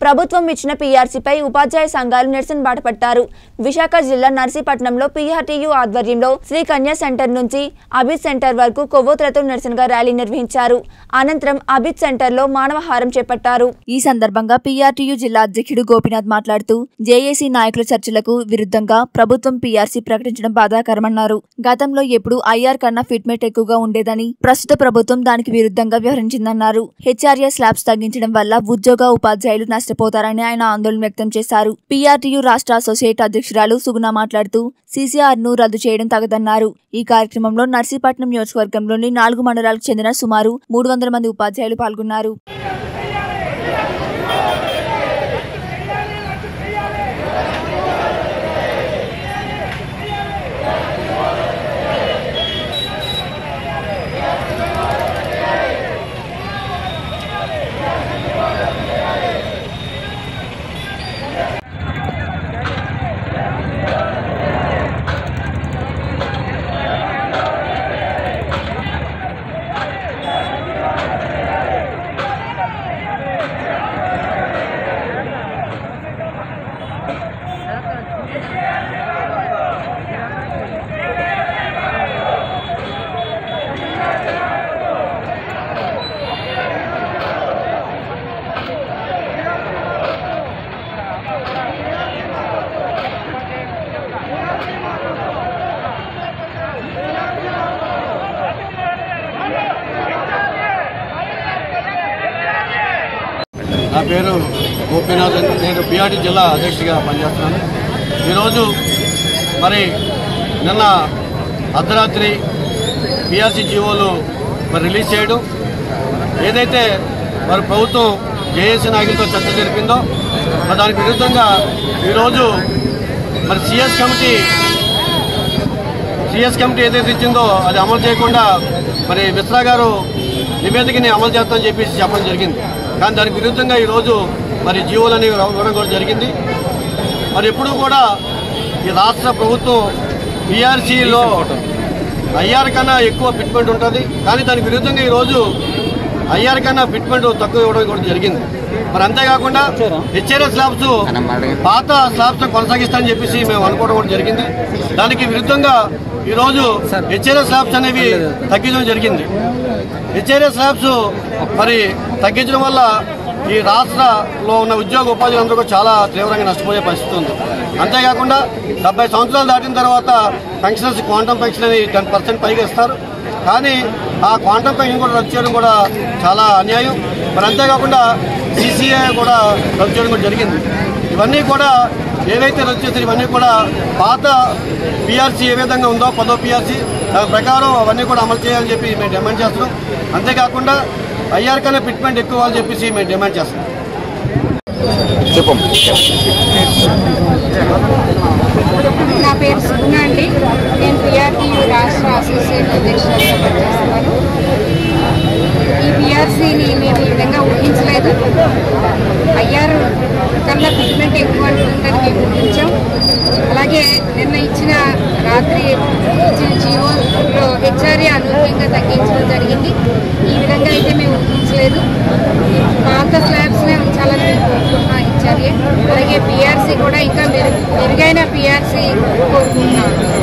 ప్రభుత్వం ఇచ్చిన పీఆర్సీపై ఉపాధ్యాయ సంఘాలు నిరసన బాటపట్టారు విశాఖ జిల్లా నర్సీపట్నంలో పీఆర్టీయూ ఆధ్వర్యంలో శ్రీ కన్యా సెంటర్ నుంచి అభిత్ సెంటర్ వరకు కొవ్వొత్తులతో నిరసనగా ర్యాలీ నిర్వహించారు అనంతరం అభిత్ సెంటర్లో మానవహారం చేపట్టారు ఈ సందర్భంగా పీఆర్టీయూ జిల్లా అధ్యక్షుడు గోపినాథ్ మాట్లాడుతూ జేఏసీ నాయకుల చర్చలకు విరుద్ధంగా ప్రభుత్వం పీఆర్సీ ప్రకటించడం బాధాకరమన్నారు గతంలో ఎప్పుడు ఐఆర్ కన్నా ఫిట్మెంట్ ఎక్కువగా ఉండేదని ప్రస్తుత ప్రభుత్వం దానికి విరుద్ధంగా వ్యవహరించిందన్నారు హెచ్ఆర్ఏ స్లాబ్స్ తగ్గించడం వల్ల ఉద్యోగ ఉపాధ్యాయులు నష్టపోతారని ఆయన ఆందోళన వ్యక్తం చేశారు పీఆర్టీయూ రాష్ట్ర అసోసియేట్ అధ్యక్షురాలు సుగుణ మాట్లాడుతూ సీసీఆర్ ను రద్దు చేయడం తగదన్నారు ఈ కార్యక్రమంలో నర్సీపట్నం నియోజకవర్గంలోని నాలుగు మండలాలకు చెందిన సుమారు మూడు వందల మంది ఉపాధ్యాయులు పాల్గొన్నారు నా పేరు గోపీనాథ్ అని. నేను పిఆర్టీ జిల్లా అధ్యక్షుడిగా పనిచేస్తున్నాను ఈరోజు మరి నిన్న అర్ధరాత్రి పిఆర్సీ జీవోలు మరి రిలీజ్ చేయడం ఏదైతే మరి ప్రభుత్వం జేఏసీ నాయకులతో చర్చ జరిపిందో మరి దానికి విరుద్ధంగా ఈరోజు మరి సిఎస్ కమిటీ సిఎస్ కమిటీ ఏదైతే ఇచ్చిందో అది అమలు చేయకుండా మరి మిశ్రా గారు నివేదికని అమలు చేస్తామని చెప్పేసి చెప్పడం జరిగింది కానీ దానికి విరుద్ధంగా ఈరోజు మరి జీవోలు అనేవి ఇవ్వడం కూడా జరిగింది మరి ఎప్పుడూ కూడా ఈ రాష్ట్ర ప్రభుత్వం బీఆర్సీలో ఐఆర్ కన్నా ఎక్కువ ఫిట్మెంట్ ఉంటుంది కానీ దానికి విరుద్ధంగా ఈరోజు ఐఆర్ కన్నా ఫిట్మెంట్ తక్కువ ఇవ్వడం కూడా జరిగింది మరి అంతేకాకుండా హెచ్ఆర్ఎస్ స్లాబ్స్ పాత స్లాబ్స్ కొనసాగిస్తామని చెప్పేసి మేము అనుకోవడం కూడా జరిగింది దానికి విరుద్ధంగా ఈరోజు హెచ్ఆర్ఎస్ స్లాబ్స్ అనేవి తగ్గించడం జరిగింది హెచ్ఆర్ఎస్ స్లాబ్స్ మరి తగ్గించడం వల్ల ఈ రాష్ట్రంలో ఉన్న ఉద్యోగ ఉపాధ్యాయులందరూ కూడా చాలా తీవ్రంగా నష్టపోయే పరిస్థితి ఉంది అంతేకాకుండా డెబ్బై సంవత్సరాలు దాటిన తర్వాత పెన్షనర్స్ క్వాంటమ్ పెన్షన్ అని టెన్ పర్సెంట్ పైగా ఇస్తారు కానీ ఆ క్వాంటమ్ పెన్షన్ కూడా రద్దు చేయడం కూడా చాలా అన్యాయం మరి అంతేకాకుండా సీసీఏ కూడా రద్దు చేయడం కూడా జరిగింది ఇవన్నీ కూడా ఏవైతే రద్దు చేస్తారో ఇవన్నీ కూడా పాత పిఆర్సీ ఏ విధంగా ఉందో పదో పిఆర్సీ దాని ప్రకారం అవన్నీ కూడా అమలు చేయాలని చెప్పి మేము డిమాండ్ చేస్తున్నాం అంతేకాకుండా ఐఆర్ కన్నా ఫిట్మెంట్ ఎక్కువ అని చెప్పేసి మేము డిమాండ్ చేస్తున్నాం నా పేరు సుగుణ అండి నేను పిఆర్టీయూ రాష్ట్ర అసోసియేట్ అధ్యక్షురాలుగా పనిచేస్తున్నాను ఈ పిఆర్సీని మేము ఈ విధంగా ఊహించలేదు ఐఆర్ కన్నా ఫిట్మెంట్ ఎక్కువ ఉంటుందని మేము ఊహించాం అలాగే నిన్న ఇచ్చిన రాత్రి ఇచ్చిన జీవోలో హెచ్ఆర్ఏ అనూహ్యంగా తగ్గించడం జరిగింది ఈ విధంగా అయితే మేము ఊహించలేదు పాత స్లాబ్స్నే ఉంచాలని మేము కోరుకుంటున్నాం హెచ్ఆర్ఏ అలాగే పిఆర్సీ కూడా ఇంకా మెరుగు మెరుగైన పిఆర్సీ కోరుకుంటున్నాం